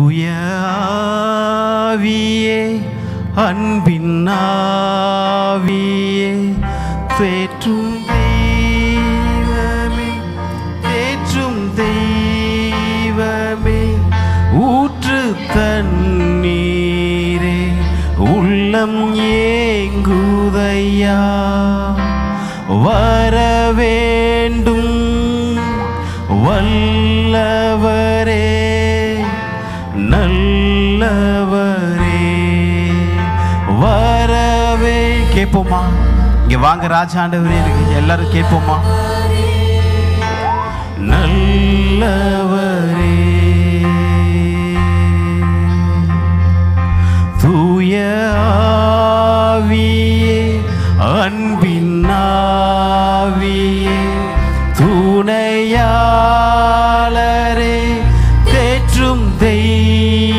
தூய ஆவியே அன்பின் ஆவியே தேற்றும் தெய்வமே தேற்றும் தெய்வமே ஊற்று தண்ணீரே உள்ளம் ஏங்குதையா வர வேண்டும் வல்லவரே நல்லவரே வரவே கேட்போமா இங்க வாங்க ராஜாண்டவரே இருக்கு எல்லாரும் கேட்போமா நல்லவரே தூய ஆவியே அன்பின் ஆவியே துணையாளரே தேற்றும் தெய்வமே